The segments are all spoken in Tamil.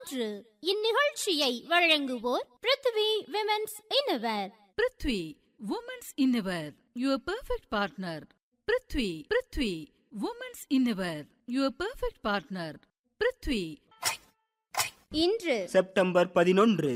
இன்று இந்நிகழ்ச்சியை வழங்குவோர் Prithvi women's innerwear Prithvi women's innerwear your perfect partner Prithvi Prithvi women's innerwear your perfect partner Prithvi இன்று செப்டம்பர் பதினொன்று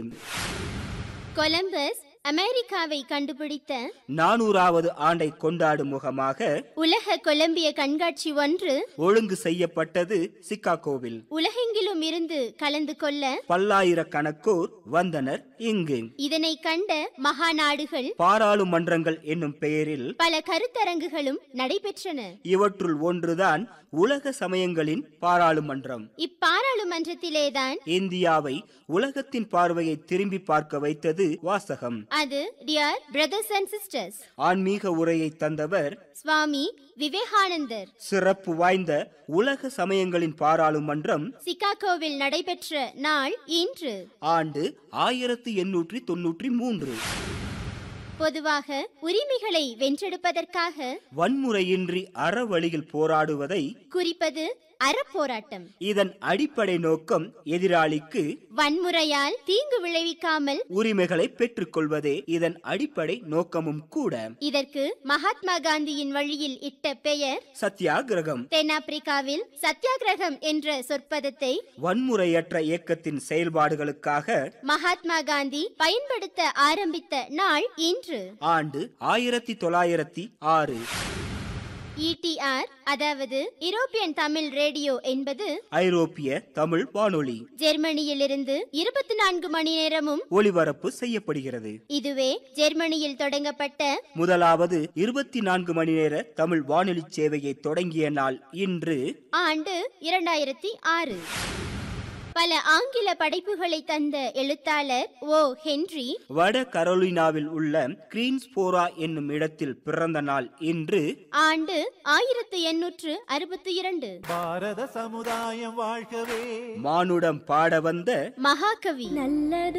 கொலம்பஸ் அமெரிக்காவை கண்டுபிடித்த நானூறாவது ஆண்டை கொண்டாடும் முகமாக உலக கொலம்பிய கண்காட்சி ஒன்று ஒழுங்கு செய்யப்பட்டது சிக்காகோவில் உலகெங்கிலும் இருந்து கலந்து கொள்ள பல்லாயிரக்கணக்கோர் வந்தனர் இங்கு இதனை கண்ட மகாநாடுகள் பாராளுமன்றங்கள் என்னும் பெயரில் பல கருத்தரங்குகளும் நடைபெற்றன இவற்றுள் ஒன்றுதான் உலக சமயங்களின் பாராளுமன்றம் இப்பாராளுமன்றத்திலேதான் இந்தியாவை உலகத்தின் பார்வையை திரும்பி பார்க்க வைத்தது வாசகம் அது டியர் பிரதர்ஸ் அண்ட் சிஸ்டர்ஸ் ஆன்மீக உரையை தந்தவர் சுவாமி விவேகானந்தர் சிறப்பு வாய்ந்த உலக சமயங்களின் பாராளுமன்றம் சிகாகோவில் நடைபெற்ற நாள் இன்று ஆண்டு ஆயிரத்து எண்ணூற்றி தொன்னூற்றி மூன்று பொதுவாக உரிமைகளை வென்றெடுப்பதற்காக வன்முறையின்றி அறவழியில் போராடுவதை குறிப்பது அறப்போராட்டம் இதன் அடிப்படை நோக்கம் எதிராளிக்கு வன்முறையால் தீங்கு விளைவிக்காமல் உரிமைகளை பெற்றுக்கொள்வதே இதன் அடிப்படை நோக்கமும் கூட இதற்கு மகாத்மா காந்தியின் வழியில் இட்ட பெயர் சத்தியாகிரகம் தென்னாப்பிரிக்காவில் சத்தியாகிரகம் என்ற சொற்பதத்தை வன்முறையற்ற இயக்கத்தின் செயல்பாடுகளுக்காக மகாத்மா காந்தி பயன்படுத்த ஆரம்பித்த நாள் இன்று ஆண்டு ஆயிரத்தி தொள்ளாயிரத்தி ஆறு இடிஆர் அதாவது யூரோப்பியன் தமிழ் ரேடியோ என்பது ஐரோப்பிய தமிழ் வானொலி ஜெர்மனியிலிருந்து இருபத்தி நான்கு மணி நேரமும் ஒளிபரப்பு செய்யப்படுகிறது இதுவே ஜெர்மனியில் தொடங்கப்பட்ட முதலாவது இருபத்தி நான்கு மணி நேர தமிழ் வானொலி சேவையை தொடங்கிய நாள் இன்று ஆண்டு இரண்டாயிரத்தி ஆறு பல ஆங்கில படைப்புகளை தந்த எழுத்தாளர் ஓ ஹென்றி வட கரோலினாவில் உள்ள கிரீன்ஸ்போரா என்னும் இடத்தில் பிறந்த நாள் இன்று ஆண்டு ஆயிரத்து எண்ணூற்று அறுபத்தி இரண்டு பாரத சமுதாயம் வாழ்கவே மானுடம் பாட வந்த மகாகவி நல்லது